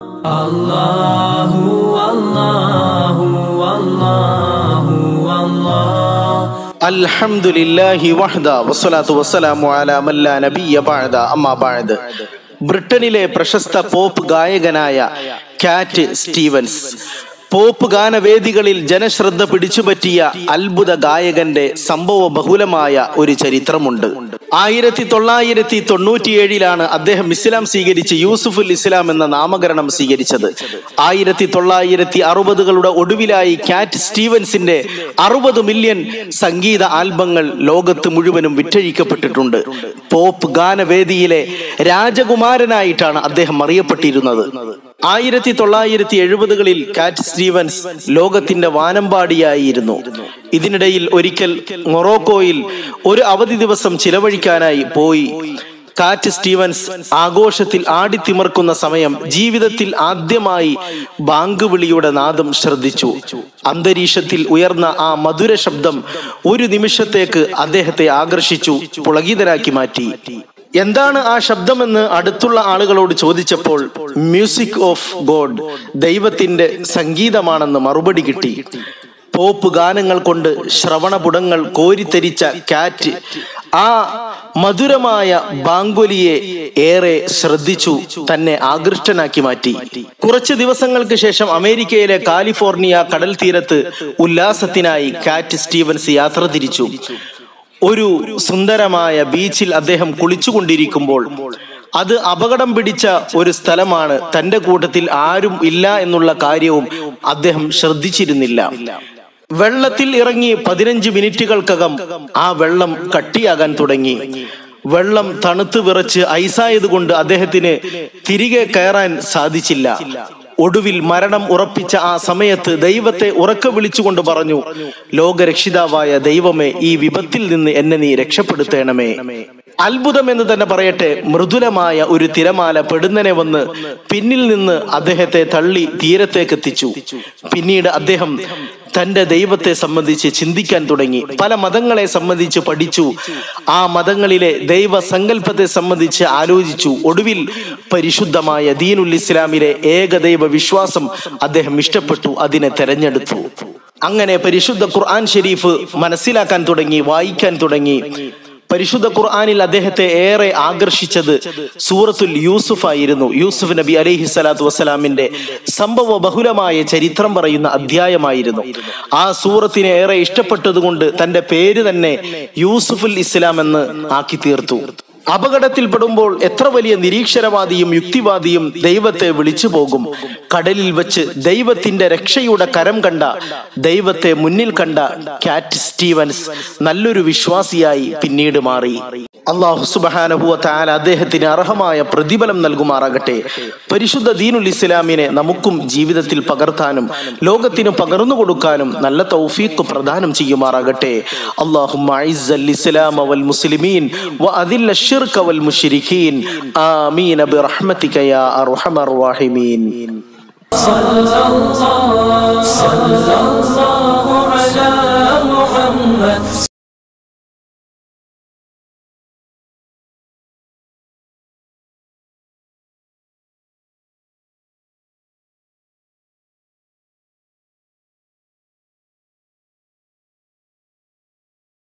الله والله والله والله الحمد لله وحده والصلاة والسلام على من لا نبي بعد أما بعد ബ്രിട്ടനിലെ പ്രശസ്ത പോപ്പ് ഗായകനായ കാറ്റ് സ്റ്റീവൻസ് പോപ്പ് ഗാനവേദികളിൽ ജനശ്രദ്ധ പിടിച്ചുപറ്റിയ അത്ഭുത ഗായകന്റെ സംഭവ ബഹുലമായ ഒരു ചരിത്രമുണ്ട് ആയിരത്തി തൊള്ളായിരത്തി തൊണ്ണൂറ്റിയേഴിലാണ് അദ്ദേഹം ഇസ്ലാം സ്വീകരിച്ച് യൂസുഫുൽ ഇസ്ലാം എന്ന നാമകരണം സ്വീകരിച്ചത് ആയിരത്തി തൊള്ളായിരത്തി അറുപതുകളുടെ ഒടുവിലായി കാറ്റ് സ്റ്റീവൻസിന്റെ അറുപത് മില്യൺ സംഗീത ആൽബങ്ങൾ ലോകത്ത് മുഴുവനും വിറ്റഴിക്കപ്പെട്ടിട്ടുണ്ട് പോപ്പ് ഗാനവേദിയിലെ രാജകുമാരനായിട്ടാണ് അദ്ദേഹം അറിയപ്പെട്ടിരുന്നത് ആയിരത്തി തൊള്ളായിരത്തി എഴുപതുകളിൽ കാറ്റ് സ്റ്റീവൻസ് ലോകത്തിന്റെ വാനമ്പാടിയായിരുന്നു ഇതിനിടയിൽ ഒരിക്കൽ മൊറോക്കോയിൽ ഒരു അവധി ദിവസം ചിലവഴിക്കാനായി പോയി കാറ്റ് സ്റ്റീവൻസ് ആഘോഷത്തിൽ ആടിത്തിമർക്കുന്ന സമയം ജീവിതത്തിൽ ആദ്യമായി ബാങ്ക് വിളിയുടെ നാദം ശ്രദ്ധിച്ചു അന്തരീക്ഷത്തിൽ ഉയർന്ന ആ മധുര ശബ്ദം ഒരു നിമിഷത്തേക്ക് അദ്ദേഹത്തെ ആകർഷിച്ചു പുളകിതരാക്കി മാറ്റി എന്താണ് ആ ശബ്ദമെന്ന് അടുത്തുള്ള ആളുകളോട് ചോദിച്ചപ്പോൾ മ്യൂസിക് ഓഫ് ഗോഡ് ദൈവത്തിന്റെ സംഗീതമാണെന്ന് മറുപടി കിട്ടി പോപ്പ് ഗാനങ്ങൾ കൊണ്ട് ശ്രവണപുടങ്ങൾ കോരിത്തരിച്ച കാറ്റ് ആ മധുരമായ ബാങ്കുലിയെ ഏറെ ശ്രദ്ധിച്ചു തന്നെ ആകൃഷ്ടനാക്കി മാറ്റി കുറച്ച് ദിവസങ്ങൾക്ക് ശേഷം അമേരിക്കയിലെ കാലിഫോർണിയ കടൽ തീരത്ത് ഉല്ലാസത്തിനായി കാറ്റ് സ്റ്റീവൻസ് യാത്ര തിരിച്ചു ഒരു സുന്ദരമായ ബീച്ചിൽ അദ്ദേഹം കുളിച്ചുകൊണ്ടിരിക്കുമ്പോൾ അത് അപകടം പിടിച്ച ഒരു സ്ഥലമാണ് തന്റെ കൂട്ടത്തിൽ ആരും ഇല്ല എന്നുള്ള കാര്യവും അദ്ദേഹം ശ്രദ്ധിച്ചിരുന്നില്ല വെള്ളത്തിൽ ഇറങ്ങി പതിനഞ്ച് മിനിറ്റുകൾക്കകം ആ വെള്ളം കട്ടിയാകാൻ തുടങ്ങി വെള്ളം തണുത്ത് വിറച്ച് ഐസായതുകൊണ്ട് അദ്ദേഹത്തിന് തിരികെ കയറാൻ സാധിച്ചില്ല ഒടുവിൽ മരണം ഉറപ്പിച്ച ആ സമയത്ത് ദൈവത്തെ ഉറക്കെ വിളിച്ചുകൊണ്ട് പറഞ്ഞു ലോകരക്ഷിതാവായ ദൈവമേ ഈ വിപത്തിൽ നിന്ന് എന്നെ നീ രക്ഷപ്പെടുത്തേണമേ അത്ഭുതം എന്ന് തന്നെ പറയട്ടെ മൃദുലമായ ഒരു തിരമാല പെടുന്നനെ വന്ന് പിന്നിൽ നിന്ന് അദ്ദേഹത്തെ തള്ളി തീരത്തേക്ക് എത്തിച്ചു പിന്നീട് അദ്ദേഹം തന്റെ ദൈവത്തെ സംബന്ധിച്ച് ചിന്തിക്കാൻ തുടങ്ങി പല മതങ്ങളെ സംബന്ധിച്ച് പഠിച്ചു ആ മതങ്ങളിലെ ദൈവ സങ്കല്പത്തെ സംബന്ധിച്ച് ആലോചിച്ചു ഒടുവിൽ പരിശുദ്ധമായ ദീനുൽ ഇസ്ലാമിലെ ഏകദൈവ വിശ്വാസം അദ്ദേഹം ഇഷ്ടപ്പെട്ടു അതിനെ തെരഞ്ഞെടുത്തു അങ്ങനെ പരിശുദ്ധ ഖുർആൻ ഷെരീഫ് മനസ്സിലാക്കാൻ തുടങ്ങി വായിക്കാൻ തുടങ്ങി പരിശുദ്ധ ഖുർആനിൽ അദ്ദേഹത്തെ ഏറെ ആകർഷിച്ചത് സൂറത്തുൽ യൂസുഫ് ആയിരുന്നു യൂസുഫ് നബി അലൈഹി സ്വലാത്തു വസ്സലാമിന്റെ സംഭവ ബഹുലമായ ചരിത്രം പറയുന്ന അധ്യായമായിരുന്നു ആ സൂറത്തിനെ ഏറെ ഇഷ്ടപ്പെട്ടതുകൊണ്ട് തന്റെ പേര് തന്നെ യൂസുഫുൽ ഇസ്ലാം എന്ന് ആക്കി തീർത്തു അപകടത്തിൽപ്പെടുമ്പോൾ എത്ര വലിയ നിരീക്ഷരവാദിയും യുക്തിവാദിയും ദൈവത്തെ വിളിച്ചു പോകും കടലിൽ വെച്ച് ദൈവത്തിന്റെ രക്ഷയുടെ കരം കണ്ട ദൈവത്തെ മുന്നിൽ കണ്ട കാറ്റ് സ്റ്റീവൻസ് നല്ലൊരു വിശ്വാസിയായി പിന്നീട് മാറി അള്ളാഹു സുബാനഹുവ താല അദ്ദേഹത്തിന് അർഹമായ പ്രതിഫലം നൽകുമാറാകട്ടെ പരിശുദ്ധ ദീനുൽ ഇസ്ലാമിനെ നമുക്കും ജീവിതത്തിൽ പകർത്താനും ലോകത്തിന് പകർന്നു കൊടുക്കാനും നല്ല തൗഫീഖ് പ്രദാനം ചെയ്യുമാറാകട്ടെ അള്ളാഹു ഇസ്ലാം വൽ മുസ്ലിമീൻ وأذل الشرك والمشركين آمين برحمتك يا أرحم الراحمين صلى الله صلى الله على محمد